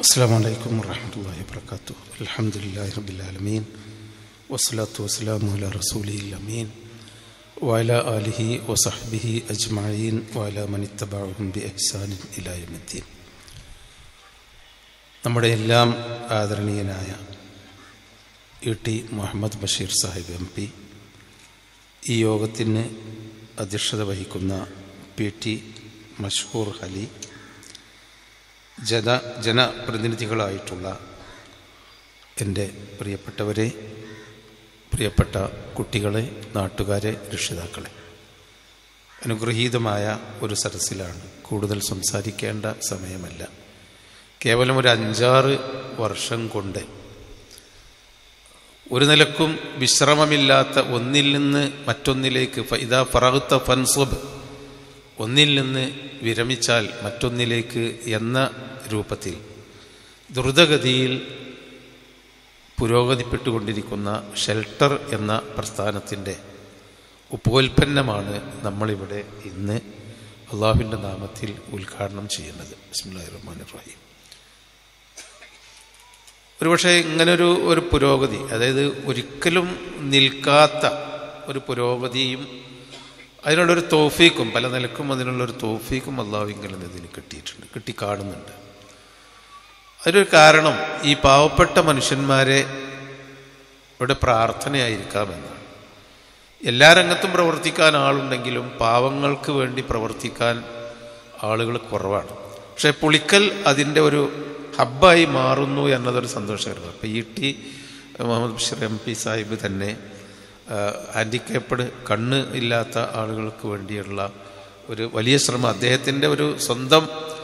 السلام عليكم ورحمة الله وبركاته الحمد لله رب العالمين والصلاة والسلام على رسوله الأمين وعلى آله وصحبه أجمعين وعلى من اتبعهم بإحسان إلى يوم الدين നമ്മുടെ എല്ലാം ആദരണീയനായ E T Muhammad Basheer Sahib M P ഈ യോഗത്തിന് അധ്യക്ഷത വഹിക്കുന്ന പി ടി മഷ്ഹൂർ അലി ജന ജനപ്രതിനിധികളായിട്ടുള്ള എൻ്റെ പ്രിയപ്പെട്ടവരെ പ്രിയപ്പെട്ട കുട്ടികളെ നാട്ടുകാരെ രക്ഷിതാക്കളെ അനുഗ്രഹീതമായ ഒരു സരസിലാണ് കൂടുതൽ സംസാരിക്കേണ്ട സമയമല്ല കേവലം ഒരു അഞ്ചാറ് വർഷം കൊണ്ട് ഒരു നിലക്കും വിശ്രമമില്ലാത്ത ഒന്നിൽ നിന്ന് മറ്റൊന്നിലേക്ക് ഇതാ ഫറഹുത്ത ഫൻസുബ് ഒന്നിൽ നിന്ന് വിരമിച്ചാൽ മറ്റൊന്നിലേക്ക് എന്ന രൂപത്തിൽ ദ്രുതഗതിയിൽ പുരോഗതിപ്പെട്ടുകൊണ്ടിരിക്കുന്ന ഷെൽട്ടർ എന്ന പ്രസ്ഥാനത്തിൻ്റെ ഉപോൽപ്പന്നമാണ് നമ്മളിവിടെ ഇന്ന് അള്ളാഹുവിൻ്റെ നാമത്തിൽ ഉദ്ഘാടനം ചെയ്യുന്നത് ബിസ്മില്ലാഹി റഹ്മാൻ റഹീം ഒരുപക്ഷെ ഇങ്ങനൊരു ഒരു പുരോഗതി അതായത് ഒരിക്കലും നിൽക്കാത്ത ഒരു പുരോഗതിയും അതിനുള്ളൊരു തോഫീക്കും പല നിലക്കും അതിനുള്ളൊരു തോഫീക്കും അള്ളാഹുവിങ്കിൽ നിന്ന് ഇതിന് കിട്ടിയിട്ടുണ്ട് കിട്ടിക്കാണുന്നുണ്ട് അതിനൊരു കാരണം ഈ പാവപ്പെട്ട മനുഷ്യന്മാരെ ഇവിടെ പ്രാർത്ഥനയായിരിക്കാമെന്നാണ് എല്ലാ രംഗത്തും പ്രവർത്തിക്കാൻ ആളുണ്ടെങ്കിലും പാവങ്ങൾക്ക് വേണ്ടി പ്രവർത്തിക്കാൻ ആളുകൾ കുറവാണ് പക്ഷെ പുളിക്കൽ അതിൻ്റെ ഒരു ഹബ്ബായി മാറുന്നു എന്നതൊരു സന്തോഷകരമാണ് അപ്പം E T Muhammad Basheer M P Sahib തന്നെ ഹാൻഡിക്കേപ്പഡ് കണ്ണ് ഇല്ലാത്ത ആളുകൾക്ക് വേണ്ടിയുള്ള ഒരു വലിയ ശ്രമം അദ്ദേഹത്തിൻ്റെ ഒരു സ്വന്തം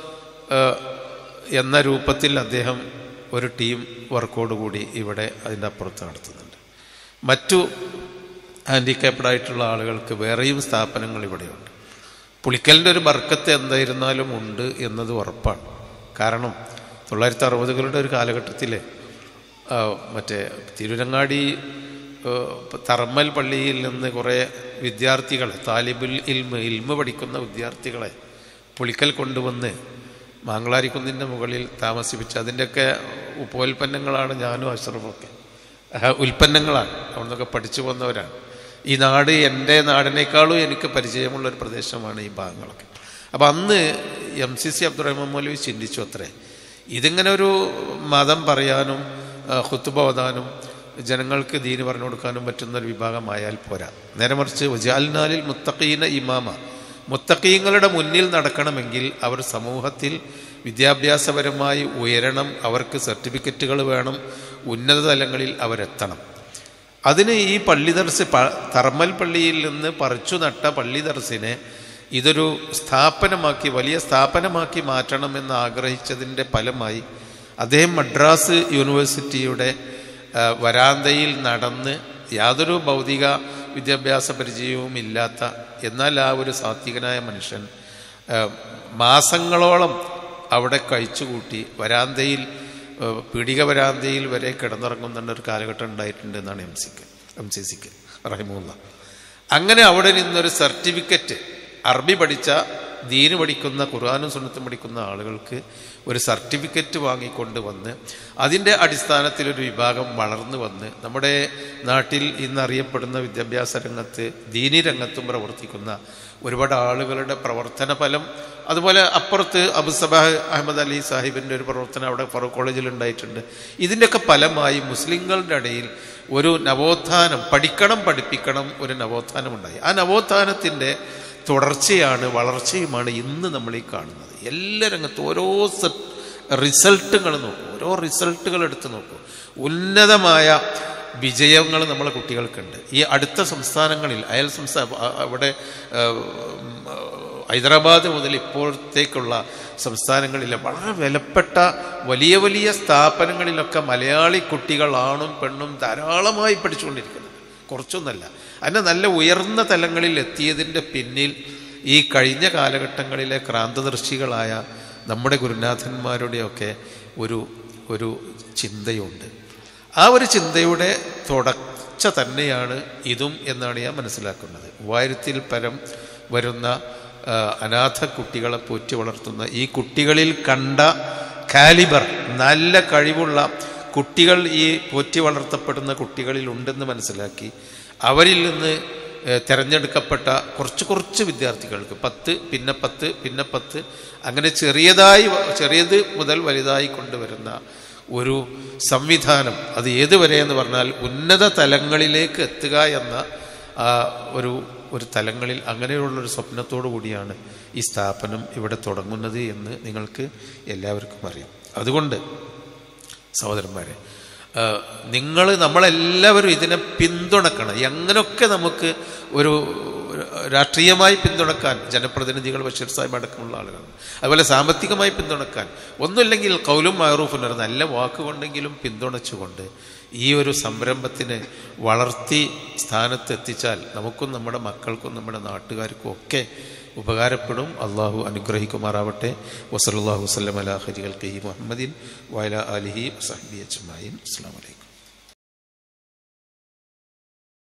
എന്ന രൂപത്തിൽ അദ്ദേഹം ഒരു ടീം വർക്കോടുകൂടി ഇവിടെ അതിൻ്റെ അപ്പുറത്ത് നടത്തുന്നുണ്ട് മറ്റു ഹാൻഡിക്കാപ്ഡായിട്ടുള്ള ആളുകൾക്ക് വേറെയും സ്ഥാപനങ്ങൾ ഇവിടെയുണ്ട് പുളിക്കലിൻ്റെ ഒരു ബർക്കത്ത് എന്തായിരുന്നാലും ഉണ്ട് എന്നത് ഉറപ്പാണ് കാരണം തൊള്ളായിരത്തി അറുപതുകളുടെ ഒരു കാലഘട്ടത്തിൽ മറ്റേ തിരുരങ്ങാടി തറമ്മൽ പള്ളിയിൽ നിന്ന് കുറേ വിദ്യാർത്ഥികളെ താലിബുൽ ഇൽമ് ഇൽമ് പഠിക്കുന്ന വിദ്യാർത്ഥികളെ പുളിക്കൽ കൊണ്ടുവന്ന് മാങ്ങളാരിക്കുന്നിൻ്റെ മുകളിൽ താമസിപ്പിച്ച് അതിൻ്റെയൊക്കെ ഉപോൽപ്പന്നങ്ങളാണ് ഞാനും അഷ്റഫൊക്കെ ഉൽപ്പന്നങ്ങളാണ് അവിടെ നിന്നൊക്കെ പഠിച്ചു വന്നവരാണ് ഈ നാട് എൻ്റെ നാടിനേക്കാളും എനിക്ക് പരിചയമുള്ള ഒരു പ്രദേശമാണ് ഈ ഭാഗങ്ങളൊക്കെ അപ്പം അന്ന് M C C Abdurahman Maulavi ചിന്തിച്ചു അത്രേ ഇതിങ്ങനെ ഒരു മതം പറയാനും ഹുത്തുബ ഓതാനും ജനങ്ങൾക്ക് ദീന് പറഞ്ഞു കൊടുക്കാനും പറ്റുന്ന ഒരു വിഭാഗമായാൽ പോരാ നേരെ മറിച്ച് വജാൽനാലിൽ മുത്തഖീന ഇമാമ മുത്തഖീങ്ങളുടെ മുന്നിൽ നടക്കണമെങ്കിൽ അവർ സമൂഹത്തിൽ വിദ്യാഭ്യാസപരമായി ഉയരണം അവർക്ക് സർട്ടിഫിക്കറ്റുകൾ വേണം ഉന്നത തലങ്ങളിൽ അവരെത്തണം അതിന് ഈ പള്ളി ദർസ് തർമ്മൽ പള്ളിയിൽ നിന്ന് പറിച്ചു നട്ട പള്ളി ദർസിനെ ഇതൊരു സ്ഥാപനമാക്കി വലിയ സ്ഥാപനമാക്കി മാറ്റണമെന്ന് ആഗ്രഹിച്ചതിൻ്റെ ഫലമായി അദ്ദേഹം മദ്രാസ് യൂണിവേഴ്സിറ്റിയുടെ വരാന്തയിൽ നടന്ന് യാതൊരു ഭൗതിക വിദ്യാഭ്യാസ പരിചയവും ഇല്ലാത്ത എന്നാൽ ആ ഒരു സാത്വികനായ മനുഷ്യൻ മാസങ്ങളോളം അവിടെ കഴിച്ചുകൂട്ടി വരാന്തയിൽ പീഡിക വരാന്തയിൽ വരെ കിടന്നിറങ്ങുന്ന ഒരു കാലഘട്ടം ഉണ്ടായിട്ടുണ്ട് എന്നാണ് എം സിക്ക് എം സി സിക്ക് റഹിമുല്ല അങ്ങനെ അവിടെ നിന്നൊരു സർട്ടിഫിക്കറ്റ് അറബി പഠിച്ച ദീന് പഠിക്കുന്ന ഖുർആാനും സുന്നത്തും പഠിക്കുന്ന ആളുകൾക്ക് ഒരു സർട്ടിഫിക്കറ്റ് വാങ്ങിക്കൊണ്ട് വന്ന് അതിൻ്റെ അടിസ്ഥാനത്തിൽ ഒരു വിഭാഗം വളർന്നു വന്ന് നമ്മുടെ നാട്ടിൽ ഇന്നറിയപ്പെടുന്ന വിദ്യാഭ്യാസ രംഗത്ത് ദീനി രംഗത്തും പ്രവർത്തിക്കുന്ന ഒരുപാട് ആളുകളുടെ പ്രവർത്തന ഫലം അതുപോലെ അപ്പുറത്ത് അബുസബാഹ് അഹമ്മദ് അലി സാഹിബിൻ്റെ ഒരു പ്രവർത്തനം അവിടെ ഫറൂഖ് കോളേജിൽ ഉണ്ടായിട്ടുണ്ട് ഇതിൻ്റെയൊക്കെ ഫലമായി മുസ്ലിങ്ങളുടെ ഇടയിൽ ഒരു നവോത്ഥാനം പഠിക്കണം പഠിപ്പിക്കണം ഒരു നവോത്ഥാനം ഉണ്ടായി ആ നവോത്ഥാനത്തിൻ്റെ തുടർച്ചയാണ് വളർച്ചയുമാണ് ഇന്ന് നമ്മൾ ഈ കാണുന്നത് എല്ലാ രംഗത്തും ഓരോ റിസൾട്ടുകൾ നോക്കൂ ഓരോ റിസൾട്ടുകൾ എടുത്ത് നോക്കൂ ഉന്നതമായ വിജയങ്ങൾ നമ്മളെ കുട്ടികൾക്കുണ്ട് ഈ അടുത്ത സംസ്ഥാനങ്ങളിൽ അയൽ സംസ്ഥാന അവിടെ ഹൈദരാബാദ് മുതൽ ഇപ്പോഴത്തേക്കുള്ള സംസ്ഥാനങ്ങളിലെ വളരെ വിലപ്പെട്ട വലിയ വലിയ സ്ഥാപനങ്ങളിലൊക്കെ മലയാളി കുട്ടികൾ ആണും പെണ്ണും ധാരാളമായി പഠിച്ചുകൊണ്ടിരിക്കുന്നത് കുറച്ചൊന്നല്ല അതിനെ നല്ല ഉയർന്ന തലങ്ങളിൽ എത്തിയതിൻ്റെ പിന്നിൽ ഈ കഴിഞ്ഞ കാലഘട്ടങ്ങളിലെ ക്രാന്തദർശികളായ നമ്മുടെ ഗുരുനാഥന്മാരുടെയൊക്കെ ഒരു ഒരു ചിന്തയുണ്ട് ആ ഒരു ചിന്തയുടെ തുടർച്ച തന്നെയാണ് ഇതും എന്നാണ് ഞാൻ മനസ്സിലാക്കുന്നത് മൂവായിരത്തിൽ പരം വരുന്ന അനാഥ കുട്ടികളെ പോറ്റി വളർത്തുന്ന ഈ കുട്ടികളിൽ കണ്ട കാലിബർ നല്ല കഴിവുള്ള കുട്ടികൾ ഈ പോറ്റി വളർത്തപ്പെടുന്ന കുട്ടികളിൽ ഉണ്ടെന്ന് മനസ്സിലാക്കി അവരിൽ നിന്ന് ഏഹ്, തിരഞ്ഞെടുക്കപ്പെട്ട കുറച്ച് കുറച്ച് വിദ്യാർത്ഥികൾക്ക് പത്ത് പിന്നെ പത്ത് പിന്നെ പത്ത് അങ്ങനെ ചെറിയതായി വ- ചെറിയത് മുതൽ വലുതായി കൊണ്ടുവരുന്ന ഒരു സംവിധാനം അത് ഏതുവരെ എന്ന് പറഞ്ഞാൽ ഉന്നത തലങ്ങളിലേക്ക് എത്തുക എന്ന ആ ഒരു ഒരു തലങ്ങളിൽ അങ്ങനെയുള്ളൊരു സ്വപ്നത്തോടു കൂടിയാണ് ഈ സ്ഥാപനം ഇവിടെ തുടങ്ങുന്നത് എന്ന് നിങ്ങൾക്ക് എല്ലാവർക്കും അറിയാം അതുകൊണ്ട് സഹോദരന്മാരെ നിങ്ങൾ നമ്മളെല്ലാവരും ഇതിനെ പിന്തുണക്കണം എങ്ങനെയൊക്കെ നമുക്ക് ഒരു ഒരു രാഷ്ട്രീയമായി പിന്തുണക്കാൻ ജനപ്രതിനിധികൾ ബഷീർ സാഹിബ് അടക്കമുള്ള ആളുകളാണ് അതുപോലെ സാമ്പത്തികമായി പിന്തുണക്കാൻ ഒന്നുമില്ലെങ്കിൽ കൗലും മാറൂഫും ഒരു നല്ല വാക്കുകൊണ്ടെങ്കിലും പിന്തുണച്ചുകൊണ്ട് ഈ ഒരു സംരംഭത്തിനെ വളർത്തി സ്ഥാനത്തെത്തിച്ചാൽ നമുക്കും നമ്മുടെ മക്കൾക്കും നമ്മുടെ നാട്ടുകാർക്കും ഒക്കെ ഉപകാരപ്പെടും അള്ളാഹു അനുഗ്രഹിക്കുമാറാവട്ടെ വസലാഹു വസ്ലം അലാ ഹരികൾ കെ മുഹമ്മദിൻ വയല അലിഹി വസഹബി അജ്മായിൻ അസ്സാം വലൈക്കും